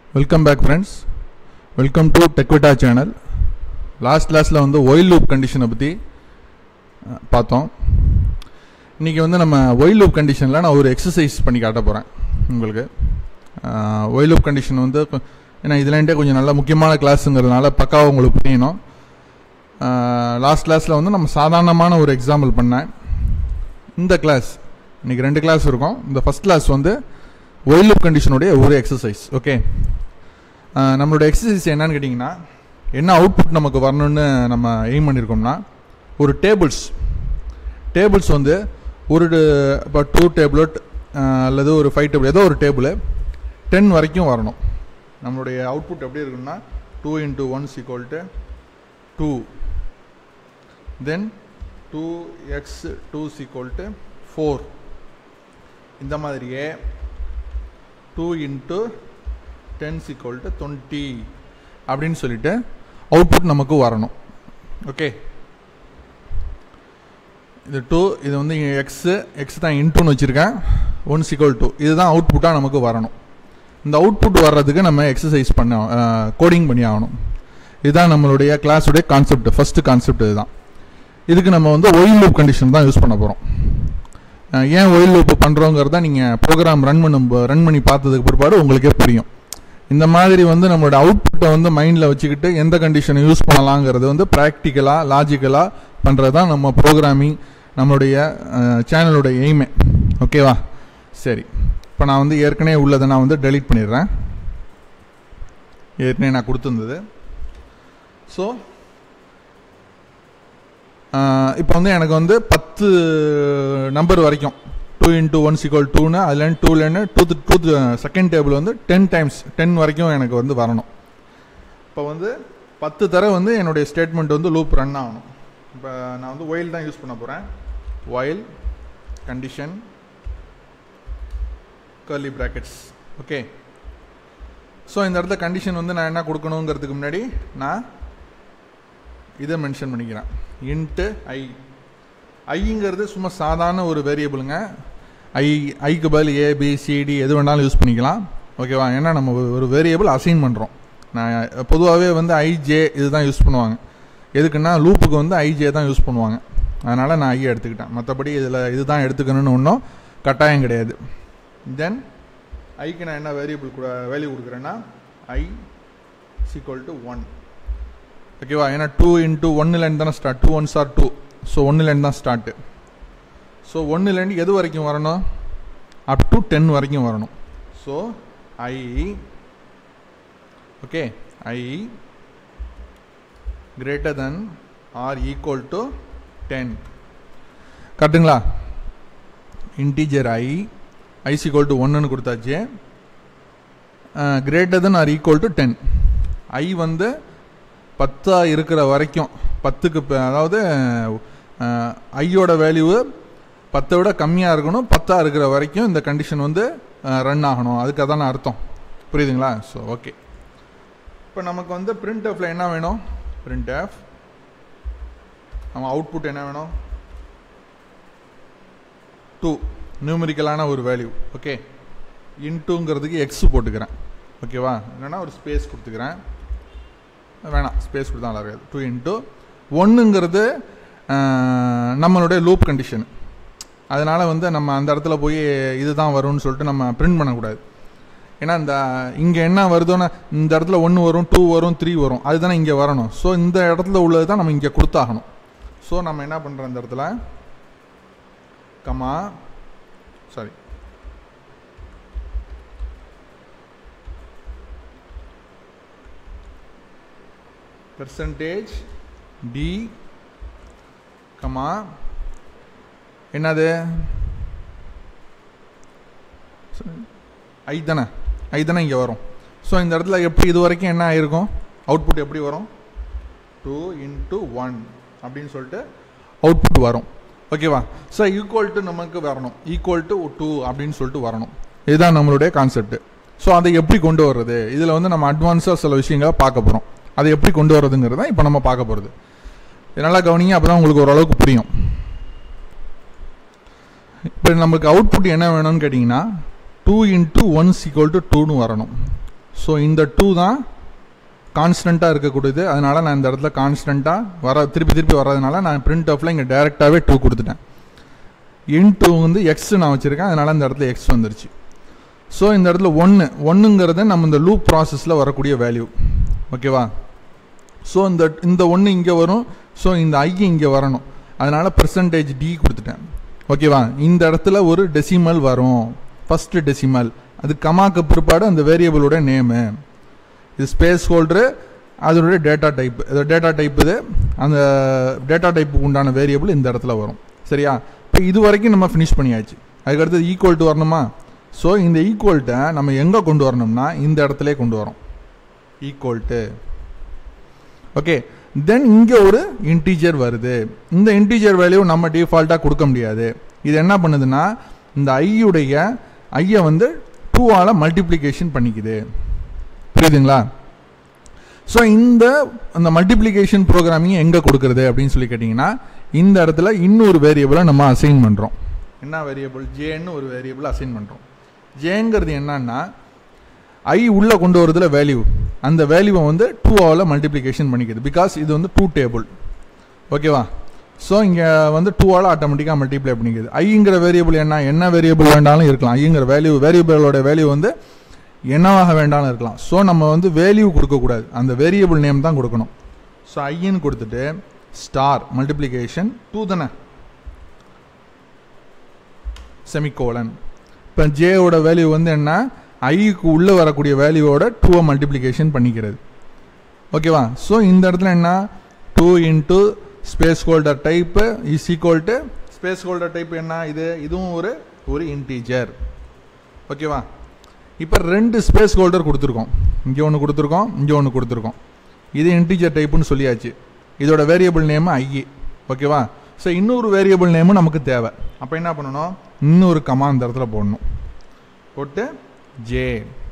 welcome back friends welcome to டெக்விட்டா channel last கிளாஸில் வந்து ஒயில் லூப் கண்டிஷனை பற்றி அஹ், பார்த்தோம் இன்றைக்கி வந்து நம்ம ஒயில் லூப் கண்டிஷனில் நான் ஒரு எக்ஸசைஸ் பண்ணி காட்ட போகிறேன் உங்களுக்கு ஒயில் லூப் கண்டிஷன் வந்து கொ- ஏன்னா இதுலேருந்தே கொஞ்சம் நல்ல முக்கியமான கிளாஸுங்கிறதுனால பக்காவாக உங்களுக்கு புரியணும் லாஸ்ட் கிளாஸில் வந்து நம்ம சாதாரணமான ஒரு எக்ஸாம்பிள் பண்ணேன் இந்த கிளாஸ் இன்னைக்கு ரெண்டு கிளாஸ் இருக்கும் இந்த ஃபர்ஸ்ட் கிளாஸ் வந்து ஒயில் லூப் கண்டிஷனுடைய ஒரு எக்ஸசைஸ் ஓகே நம்மளோட எக்ஸசைஸ் என்னன்னு கேட்டிங்கன்னா என்ன அவுட்புட் நமக்கு வரணும்னு நம்ம எய்ம் பண்ணியிருக்கோம்னா ஒரு டேபிள்ஸ் டேபிள்ஸ் வந்து ஒரு இப்போ டூ டேபிள் அல்லது ஒரு ஃபைவ் டேபிள் ஏதோ ஒரு டேபிள் டென் வரைக்கும் வரணும் நம்மளுடைய அவுட்புட் எப்படி இருக்குன்னா two into ones equal to two then two x two equal to four இந்த மாதிரியே two into ten equal to twenty அப்படின்னு சொல்லிட்டு அவுட்புட் நமக்கு வரணும் ஓகே இது டூ இது வந்து எக்ஸு எக்ஸ் தான் இன்டூன்னு வச்சுருக்கேன் ஒன் சிக்வல் டூ இதுதான் அவுட்புட்டாக நமக்கு வரணும் இந்த அவுட்புட் வர்றதுக்கு நம்ம எக்ஸசைஸ் பண்ண கோடிங் பண்ணி ஆகணும் இதுதான் நம்மளுடைய கிளாஸுடைய கான்செப்ட் ஃபஸ்ட்டு கான்செப்ட் இதுதான் இதுக்கு நம்ம வந்து ஒயில் லூப் கண்டிஷன் தான் யூஸ் பண்ண போகிறோம் ஏன் ஒயில் லூப் பண்ணுறோங்கிறத நீங்கள் ப்ரோக்ராம் ரன் பண்ணும் ரன் பண்ணி பார்த்ததுக்கு பிற்பாடு உங்களுக்கே புரியும் இந்த மாதிரி வந்து நம்மளோட அவுட்புட்டை வந்து மைண்டில் வச்சுக்கிட்டு எந்த கண்டிஷனை யூஸ் பண்ணலாங்கிறது வந்து ப்ராக்டிக்கலாக லாஜிக்கலாக பண்ணுறது தான் நம்ம ப்ரோக்ராமிங் நம்மளுடைய சேனலோட எய்மே ஓகேவா சரி இப்போ நான் வந்து ஏற்கனவே உள்ளதை நான் வந்து டெலீட் பண்ணிடுறேன் ஏற்கனவே நான் கொடுத்துருந்தது ஸோ இப்போ வந்து எனக்கு வந்து பத்து நம்பர் வரைக்கும் டூ இன்ட்டு ஒன் சிக்வல் டூன்னு அதில் டூலேன்னு டூ டூ செகண்ட் டேபிள் வந்து டென் டைம்ஸ் டென் வரைக்கும் எனக்கு வந்து வரணும் இப்போ வந்து பத்து தடவை வந்து என்னுடைய ஸ்டேட்மெண்ட் வந்து லூப் ரன் ஆகணும் இப்போ நான் வந்து ஒயில் தான் யூஸ் பண்ண போகிறேன் while condition curly brackets okay so இந்த இடத்துல கண்டிஷன் வந்து நான் என்ன கொடுக்கணுங்கிறதுக்கு முன்னாடி நான் இதை மென்ஷன் பண்ணிக்கிறேன் இன்ட்டு ஐ ஐங்கிறது சும்மா சாதாரண ஒரு வேரியபிளுங்க ஐ ஐக்கு பதில் ஏ பி சிடி எது வேணாலும் யூஸ் பண்ணிக்கலாம் ஓகேவா ஏன்னா நம்ம ஒரு- ஒரு வேரியபிள் அசைன் பண்ணுறோம் நான் பொதுவாகவே வந்து ஐஜே இதுதான் யூஸ் பண்ணுவாங்க எதுக்குன்னா லூப்புக்கு வந்து ஐஜே தான் யூஸ் பண்ணுவாங்க அதனால் நான் ஐ எடுத்துக்கிட்டேன் மற்றபடி இதில் இதுதான் எடுத்துக்கணும்னு ஒன்றும் கட்டாயம் கிடையாது தென் ஐக்கு நான் என்ன வேரியபிள் கூட வேல்யூ கொடுக்குறேன்னா ஐ சீக்வல் டு ஒன் ஓகேவா ஏன்னா டூ இன்ட்டு ஒன்னுலேருந்து தானே start two ones are two so ஒன்னுலேருந்து தான் ஸ்டார்ட்டு ஸோ ஒன்னுலேருந்து எது வரைக்கும் வரணும் அப் டு டென் வரைக்கும் வரணும் so I okay I greater than or equal to ten கரெக்டுங்களா integer I is equal to ஒன்றுன்னு கொடுத்தாச்சு greater than or equal to ten I வந்து பத்தா இருக்கிற வரைக்கும் பத்துக்கு ப- அதாவது ஐயோட வேல்யூ பத்தை விட கம்மியாக இருக்கணும் பத்தா இருக்கிற வரைக்கும் இந்த கண்டிஷன் வந்து ரன் ஆகணும் அதுக்கு அதான அர்த்தம் புரியுதுங்களா ஸோ ஓகே இப்போ நமக்கு வந்து பிரிண்ட் எஃப்ல என்ன வேணும் பிரிண்ட் எஃப் நம்ம அவுட்புட் என்ன வேணும் டூ நியூமரிக்கலான ஒரு வேல்யூ ஓகே இன்டூங்கிறதுக்கு எக்ஸ் போட்டுக்கிறேன் ஓகேவா இல்லைன்னா ஒரு ஸ்பேஸ் கொடுத்துக்கிறேன் வேணாம் ஸ்பேஸ் கொடுத்தா நல்லா இருக்காது டூ இன்ட்டு ஒன்றுங்கிறது நம்மளுடைய லூப் கண்டிஷன் அதனால் வந்து நம்ம அந்த இடத்துல போய் இதுதான் வரும்னு சொல்லிட்டு நம்ம பிரிண்ட் பண்ணக்கூடாது ஏன்னா இந்த இங்கே என்ன வருதோன்னா இந்த இடத்துல ஒன்று வரும் டூ வரும் த்ரீ வரும் அதுதானே இங்கே வரணும் ஸோ இந்த இடத்துல உள்ளது தான் நம்ம இங்கே கொடுத்தாகணும் ஸோ நம்ம என்ன பண்ணுறோம் இந்த இடத்துல comma sorry percentage d comma என்னது ஐ தானே ஐ தானே இங்கே வரும் ஸோ இந்த இடத்துல எப்படி இது வரைக்கும் என்ன ஆயிருக்கும் அவுட்புட் எப்படி வரும் டூ இன்ட்டு ஒன் அப்படின்னு சொல்லிட்டு அவுட்புட் வரும் ஓகேவா ஸோ ஈக்குவல் டு நமக்கு வரணும் ஈக்குவல் டு டூ அப்படின்னு சொல்லிட்டு வரணும் இதுதான் நம்மளுடைய கான்செப்ட் ஸோ அதை எப்படி கொண்டு வர்றது இதில் வந்து நம்ம அட்வான்ஸாக சில விஷயங்களை பார்க்க போகிறோம் அதை எப்படி கொண்டு வர்றதுங்கிறது தான் இப்போ நம்ம பார்க்க போகிறது இது நல்லா கவனிங்க அப்போ தான் உங்களுக்கு ஓரளவுக்கு புரியும் இப்போ நமக்கு அவுட்புட் என்ன வேணும்னு கேட்டிங்கன்னா two into one equal to டூன்னு வரணும் ஸோ இந்த டூ தான் கான்ஸ்டண்ட்டாக இருக்கக்கூடியது அதனால் நான் இந்த இடத்துல கான்ஸ்டண்ட்டாக வர திருப்பி திருப்பி வர்றதுனால நான் பிரிண்ட் ஆஃபில் இங்கே டேரெக்டாகவே டூ கொடுத்துட்டேன் இன் டூ வந்து எக்ஸ் நான் வச்சுருக்கேன் அதனால் இந்த இடத்துல எக்ஸ் வந்துருச்சு ஸோ இந்த இடத்துல ஒன்று ஒன்றுங்கிறது நம்ம இந்த லூப் ப்ராசஸில் வரக்கூடிய வேல்யூ ஓகேவா ஸோ இந்த இந்த ஒன்று இங்கே வரும் ஸோ இந்த ஐ இங்கே வரணும் அதனால் பர்சன்டேஜ் டி கொடுத்துட்டேன் ஓகேவா இந்த இடத்துல ஒரு டெசிமல் வரும் ஃபஸ்ட்டு டெசிமல் அது கமாக்கு பிற்பாடு அந்த வேரியபிளோட நேமு இது ஸ்பேஸ் ஹோல்டரு அதோடைய டேட்டா டைப் இது டேட்டா டைப் இது அந்த டேட்டா டைப்புக்கு உண்டான வேரியபிள் இந்த இடத்துல வரும் சரியா இப்போ இது வரைக்கும் நம்ம ஃபினிஷ் பண்ணியாச்சு அதுக்கடுத்தது ஈக்குவல் டு வரணுமா ஸோ இந்த ஈக்குவல்ட்டை நம்ம எங்கே கொண்டு வரணும்னா இந்த இடத்துல கொண்டு வரோம் ஈக்குவல் டு ஓகே தென் இங்கே ஒரு இன்டீஜர் வருது இந்த இன்டீஜர் வேல்யூ நம்ம டிஃபால்ட்டாக கொடுக்க முடியாது இது என்ன பண்ணுதுன்னா இந்த ஐயுடைய ஐயை வந்து டூவால் மல்டிப்ளிகேஷன் பண்ணிக்குது புரியுதுங்களா ஸோ இந்த அந்த மல்டிப்ளிகேஷன் ப்ரோக்ராமிங் எங்கே கொடுக்குறது அப்படின்னு சொல்லி கேட்டிங்கன்னா இந்த இடத்துல இன்னொரு வேரியபிளை நம்ம அசைன் பண்ணுறோம் என்ன வேரியபிள் ஜேன்னு ஒரு வேரியபிள் அசைன் பண்ணுறோம் ஜேங்கிறது என்னன்னா ஐ உள்ளே கொண்டு வரதுல வேல்யூ அந்த வேல்யூவை வந்து டூ ஆவில் மல்டிப்ளிகேஷன் பண்ணிக்குது பிகாஸ் இது வந்து டூ டேபிள் ஓகேவா ஸோ இங்கே வந்து டூவால் ஆட்டோமேட்டிக்காக மல்டிப்ளை பண்ணிக்குது ஐங்கிற வேரியபிள் என்ன என்ன வேரியபிள் வேண்டாலும் இருக்கலாம் ஐங்கிற வேல்யூ வேரியபிளோட வேல்யூ வந்து என்னவாக வேண்டாலும் இருக்கலாம் ஸோ நம்ம வந்து வேல்யூ கொடுக்கக்கூடாது அந்த வேரியபிள் நேம் தான் கொடுக்கணும் ஸோ ஐன்னு கொடுத்துட்டு ஸ்டார் மல்டிப்ளிகேஷன் டூ தானே செமிகோலன் இப்போ ஜேவோட வேல்யூ வந்து என்ன ஐக்கு உள்ளே வரக்கூடிய வேல்யூவோட டூவை மல்டிப்ளிகேஷன் பண்ணிக்கிறது ஓகேவா ஸோ இந்த இடத்துல என்ன two into space holder type is equal to space holder type என்ன இது இதுவும் ஒரு ஒரு இன்டீஜர் ஓகேவா இப்போ ரெண்டு ஸ்பேஸ் ஹோல்டர் கொடுத்துருக்கோம் இங்கே ஒன்று கொடுத்துருக்கோம் இங்கே ஒன்று கொடுத்துருக்கோம் இது இன்டீஜர் டைப்புன்னு சொல்லியாச்சு இதோட வேரியபிள் நேம் ஐஇ ஓகேவா ஸோ இன்னொரு வேரியபிள் நேமும் நமக்கு தேவை அப்போ என்ன பண்ணணும் இன்னொரு கமா இந்த இடத்துல போடணும் போட்டு ஜே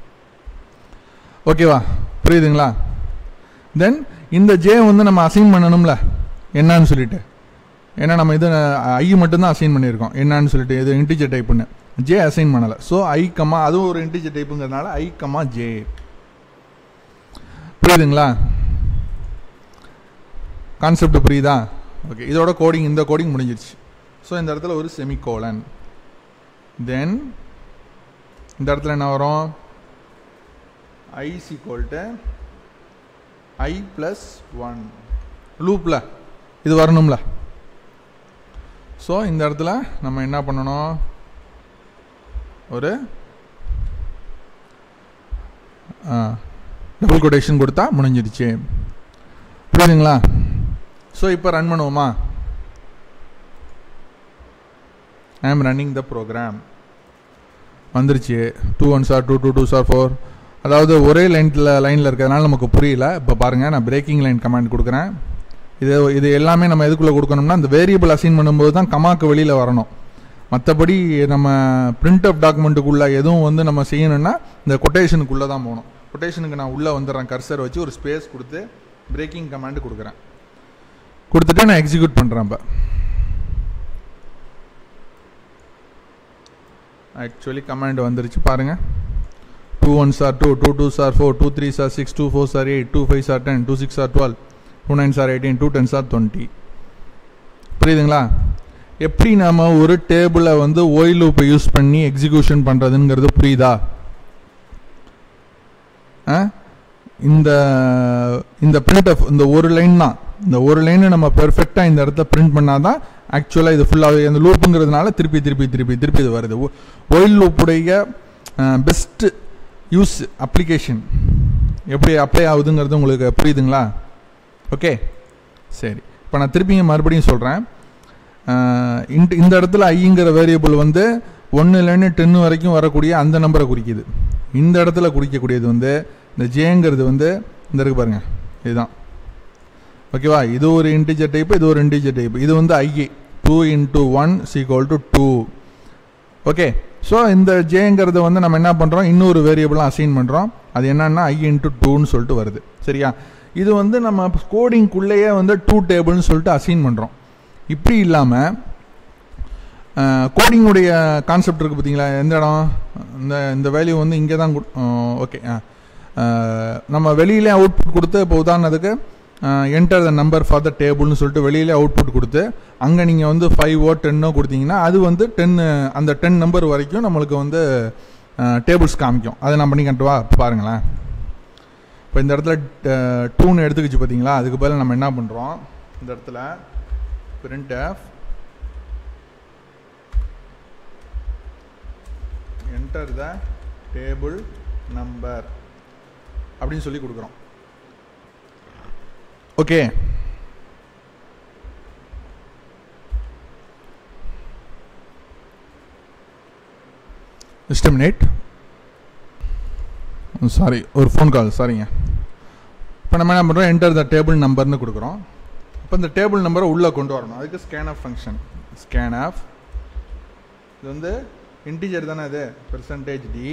ஓகேவா புரியுதுங்களா தென் இந்த ஜே வந்து நம்ம அசைன் பண்ணணும்ல என்னன்னு சொல்லிட்டு ஏன்னா நம்ம இது ஐ மட்டும்தான் அசைன் பண்ணியிருக்கோம் என்னன்னு சொல்லிட்டு இது இன்டிஜர் டைப்புன்னு ஜே அசைன் பண்ணலை ஸோ ஐ கமா அதுவும் ஒரு இன்டிஜர் டைப்புங்கிறதுனால ஐ கமா ஜே புரியுதுங்களா கான்செப்ட் புரியுதா ஓகே இதோட கோடிங் இந்த கோடிங் முடிஞ்சிருச்சு ஸோ இந்த இடத்துல ஒரு செமிகோலன் தென் இந்த இடத்துல என்ன வரும் ஐ சீக்வல்ட்டு ஐ ப்ளஸ் ஒன் லூப்பில் இது வரணும்ல ஸோ இந்த இடத்துல நம்ம என்ன பண்ணணும் ஒரு டபுள் கொட்டேஷன் கொடுத்தா முடிஞ்சிருச்சு புரியுதுங்களா ஸோ இப்போ ரன் பண்ணுவோமா I am running the program வந்துருச்சு two one star two two two star four அதாவது ஒரே லைனில் லைனில் இருக்கிறதுனால நமக்கு புரியல இப்போ பாருங்கள் நான் பிரேக்கிங் லைன் கமாண்ட் கொடுக்குறேன் இது இது எல்லாமே நம்ம எதுக்குள்ளே கொடுக்கணும்னா இந்த வேரியபிள் அசைன் பண்ணும்போது தான் கமாக்கு வெளியில் வரணும் மற்றபடி நம்ம பிரிண்ட் அப் டாக்குமெண்ட்டுக்குள்ளே எதுவும் வந்து நம்ம செய்யணும்னா இந்த கொட்டேஷனுக்குள்ளே தான் போகணும் கொட்டேஷனுக்கு நான் உள்ளே வந்துடுறேன் கர்சர் வச்சு ஒரு ஸ்பேஸ் கொடுத்து பிரேக்கிங் கமாண்ட் கொடுக்குறேன் கொடுத்துட்டு நான் எக்ஸிக்யூட் பண்ணுறேன் இப்போ ஆக்சுவலி கமாண்ட் வந்துருச்சு பாருங்கள் two one star two two two star four two three star six two four star eight two five star ten two six star twelve two nine star eighteen two ten star twenty புரியுதுங்களா எப்படி நாம் ஒரு டேபிளை வந்து while லூப்பை use பண்ணி execution பண்ணுறதுங்கிறது புரியுதா இந்த இந்த பிரிண்ட் இந்த ஒரு லைன் தான் இந்த ஒரு லைனை நம்ம பெர்ஃபெக்டாக இந்த இடத்துல பிரிண்ட் பண்ணால் தான் ஆக்சுவலாக இது ஃபுல்லாகவே அந்த லூப்புங்கிறதுனால திருப்பி திருப்பி திருப்பி திருப்பி இது வருது ஒயில் லூப்புடைய பெஸ்ட் யூஸ் அப்ளிகேஷன் எப்படி அப்ளை ஆகுதுங்கிறது உங்களுக்கு புரியுதுங்களா ஓகே சரி இப்போ நான் திருப்பிங்க மறுபடியும் சொல்கிறேன் இந்த இடத்துல ஐங்கிற வேரியபிள் வந்து ஒன்றுலேருந்து டென்னு வரைக்கும் வரக்கூடிய அந்த நம்பரை குறிக்குது இந்த இடத்துல குறிக்கக்கூடியது வந்து இந்த ஜேங்கிறது வந்து இந்த இருக்கு பாருங்க இதுதான் ஓகேவா இது ஒரு இன்டிஜர் டைப் இது ஒரு இன்டிஜர் டைப் இது வந்து ஐஏ two into one equal to two okay so இந்த ஜேங்கிறத வந்து நம்ம என்ன பண்ணுறோம் இன்னொரு வேரியபிளாக அசைன் பண்ணுறோம் அது என்னன்னா ஐ இன்ட்டு டூன்னு சொல்லிட்டு வருது சரியா இது வந்து நம்ம கோடிங்குள்ளேயே வந்து டூ டேபிள்னு சொல்லிட்டு அசைன் பண்ணுறோம் இப்படி இல்லாமல் கோடிங்குடைய கான்செப்ட் இருக்குது பார்த்தீங்களா எந்த இடம் இந்த இந்த வேல்யூ வந்து இங்கே தான் ஓகே நம்ம வெளியிலே அவுட்புட் கொடுத்து இப்போ உதாரணத்துக்கு enter the number for the டேபிள்னு சொல்லிட்டு வெளியிலே அவுட்புட் கொடுத்து அங்கே நீங்கள் வந்து ஃபைவோ டென்னோ கொடுத்தீங்கன்னா அது வந்து டென்னு அந்த டென் நம்பர் வரைக்கும் நம்மளுக்கு வந்து டேபிள்ஸ் காமிக்கும் அதை நான் பண்ணி கட்டுவா பாருங்களேன் இப்போ இந்த இடத்துல டூன்னு எடுத்துக்கிச்சு பார்த்தீங்களா அதுக்கு பதில் நம்ம என்ன பண்ணுறோம் இந்த இடத்துல printf enter the table number அப்படின்னு சொல்லி கொடுக்குறோம் ஓகே ஜஸ்ட் மினிட் சாரி ஒரு ஃபோன் கால் சாரிங்க இப்போ நம்ம என்ன பண்ணுறோம் என்டர் த டேபிள் நம்பர்னு கொடுக்குறோம் இப்போ இந்த டேபிள் நம்பரை உள்ளே கொண்டு வரணும் அதுக்கு scanf function scanf இது வந்து இன்டிஜர் தானே இது percentage d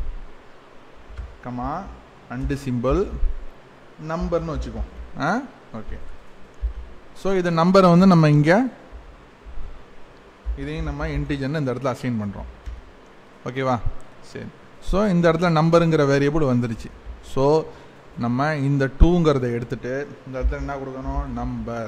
comma and simple நம்பர்னு வச்சுக்குவோம் ஆ ஓகே ஸோ இது நம்பரை வந்து நம்ம இங்கே இதையும் நம்ம இன்டிஜர்னு இந்த இடத்துல அசைன் பண்ணுறோம் ஓகேவா சரி ஸோ இந்த இடத்துல நம்பருங்கிற வேரியபிள் வந்துருச்சு ஸோ நம்ம இந்த டூங்கிறத எடுத்துட்டு இந்த இடத்துல என்ன கொடுக்கணும் நம்பர்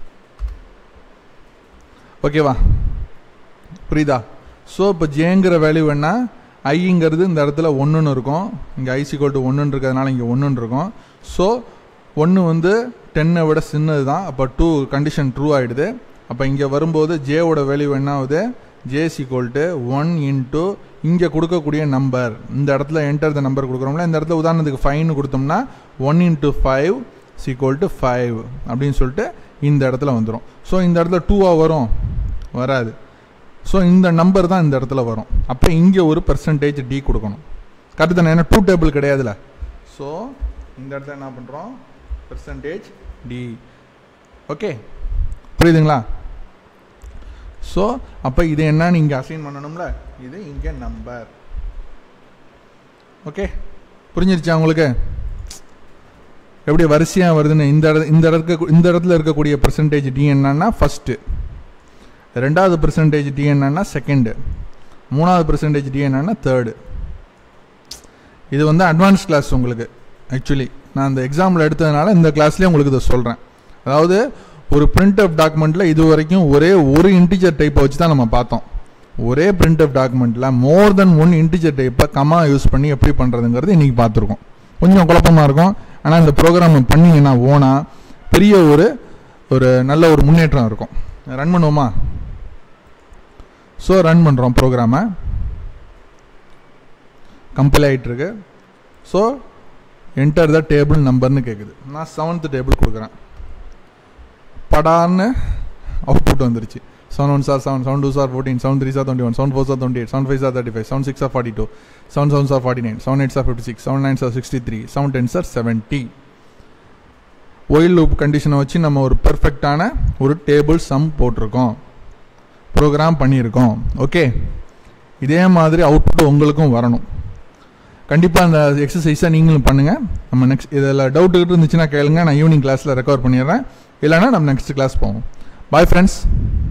ஓகேவா புரியுதா ஸோ இப்போ ஜேங்கிற வேல்யூ என்ன ஐங்கிறது இந்த இடத்துல ஒன்றுன்னு இருக்கும் இங்கே ஐசிக்கோல் டு ஒன்றுன்னு இருக்கிறதுனால இங்கே ஒன்றுன்னு இருக்கும் ஸோ ஒன்று வந்து டென்னை விட சின்னது தான் அப்போ டூ கண்டிஷன் ட்ரூ ஆகிடுது அப்போ இங்கே வரும்போது ஜேவோட வேல்யூ என்ன ஆகுது J equal to one into இங்கே கொடுக்கக்கூடிய நம்பர் இந்த இடத்துல என்டர் த நம்பர் கொடுக்குறோம்ல இந்த இடத்துல உதாரணத்துக்கு ஃபைவ்னு கொடுத்தோம்னா one into five equal to five அப்படின்னு சொல்லிட்டு இந்த இடத்துல வந்துடும் ஸோ இந்த இடத்துல டூவாக வரும் வராது ஸோ இந்த நம்பர் தான் இந்த இடத்துல வரும் அப்போ இங்கே ஒரு பெர்சன்டேஜ் டி கொடுக்கணும் கரெக்டு தானே ஏன்னா டூ டேபிள் கிடையாதுல ஸோ இந்த இடத்துல என்ன பண்ணுறோம் பெர்சன்டேஜ் டி ஓகே புரியுதுங்களா ஸோ அப்போ இது என்னன்னு இங்கே அசைன் பண்ணணும்ல இது இங்கே நம்பர் ஓகே புரிஞ்சிருச்சா உங்களுக்கு எப்படி வரிசையாக வருதுன்னு இந்த இட இந்த இடத்துக்கு இந்த இடத்துல இருக்கக்கூடிய பெர்சன்டேஜ் டி என்னன்னா ஃபஸ்ட்டு ரெண்டாவது பெர்சன்டேஜ் டி என்னன்னா செகண்டு மூணாவது பெர்சன்டேஜ் டி என்னன்னா தேர்டு இது வந்து அட்வான்ஸ் கிளாஸ் உங்களுக்கு ஆக்சுவலி நான் இந்த எக்ஸாம்பிள் எடுத்ததுனால இந்த கிளாஸ்லேயே உங்களுக்கு இதை சொல்கிறேன் அதாவது ஒரு பிரிண்ட் அப் டாக்குமெண்ட்டில் இது வரைக்கும் ஒரே ஒரு இன்டிஜர் டைப்பை வச்சு தான் நம்ம பார்த்தோம் ஒரே பிரிண்ட் அப் டாக்குமெண்ட்டில் மோர் தென் ஒன் இன்டிஜர் டைப்பை கமா யூஸ் பண்ணி எப்படி பண்ணுறதுங்கிறது இன்றைக்கி பார்த்துருக்கோம் கொஞ்சம் குழப்பமாக இருக்கும் ஆனால் இந்த ப்ரோக்ராம் பண்ணிங்கன்னா ஓனாக பெரிய ஒரு ஒரு நல்ல ஒரு முன்னேற்றம் இருக்கும் ரன் பண்ணுவோமா ஸோ ரன் பண்ணுறோம் ப்ரோக்ராமை கம்பைல் ஆகிட்டுருக்கு ஸோ என்டர் த டேபிள் நம்பர்னு கேட்குது நான் செவன்த் டேபிள் கொடுக்குறேன் படான்னு அவுட்புட் வந்துருச்சு seven one star seven seven two star fourteen seven three star twenty one seven four star twenty eight seven five star thirty five seven six star forty two seven seven star forty nine seven eight star fifty six seven nine star sixty three seven ten star seventy while loop கண்டிஷனை வச்சு நம்ம ஒரு பெர்ஃபெக்டான ஒரு table sum போட்டிருக்கோம் program பண்ணியிருக்கோம் okay இதே மாதிரி அவுட்புட் உங்களுக்கும் வரணும் கண்டிப்பாக அந்த எக்ஸசைஸை நீங்களும் பண்ணுங்கள் நம்ம நெக்ஸ்ட் இதில் டவுட் இருந்துச்சுன்னா கேளுங்க நான் ஈவினிங் கிளாஸில் ரெக்கவர் பண்ணிடுறேன் இல்லைனா நம்ம நெக்ஸ்ட் கிளாஸ் போவோம் பாய் ஃப்ரெண்ட்ஸ்